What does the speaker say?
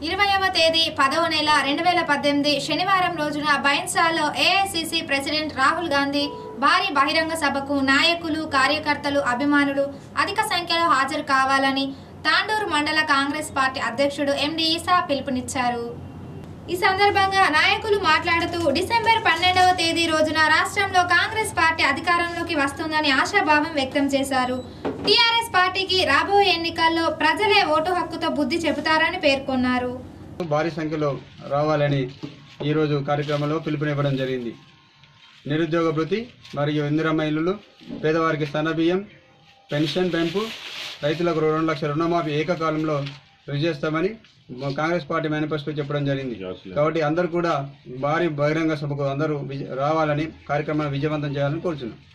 ఇరవైవ తేదీ పదవ నెల రెండు వేల పద్దెనిమిది శనివారం రోజున బైన్సాలో ఏఐసిసి ప్రెసిడెంట్ రాహుల్ గాంధీ భారీ బహిరంగ సభకు నాయకులు కార్యకర్తలు అభిమానులు అధిక సంఖ్యలో హాజరు కావాలని తాండూరు మండల కాంగ్రెస్ పార్టీ అధ్యక్షుడు ఎండి ఈసా పిలుపునిచ్చారు ఈ సందర్భంగా నాయకులు మాట్లాడుతూ డిసెంబర్ పన్నెండవ తేదీ రోజున రాష్ట్రంలో కాంగ్రెస్ పార్టీ అధికారంలోకి వస్తుందని ఆశాభావం వ్యక్తం చేశారు టీఆర్ఎస్ పార్టీకి రాబోయే ఎన్నికల్లో ప్రజలే ఓటు హక్కుతో బుద్ధి చెబుతారని పేర్కొన్నారు భారీ సంఖ్యలో రావాలని ఈరోజు కార్యక్రమంలో పిలుపునివ్వడం జరిగింది నిరుద్యోగ భృతి మరియు ఇందిరమ్మ ఇల్లులు పేదవారికి సన్నబియ్యం పెన్షన్ పెంపు రైతులకు రెండు లక్షల రుణమాఫీ ఏకకాలంలో రుజు చేస్తామని మా కాంగ్రెస్ పార్టీ మేనిఫెస్టో చెప్పడం జరిగింది కాబట్టి అందరూ కూడా భారీ బహిరంగ సభకు అందరూ విజ- రావాలని కార్యక్రమాన్ని విజయవంతం చేయాలని కోరుచున్నాం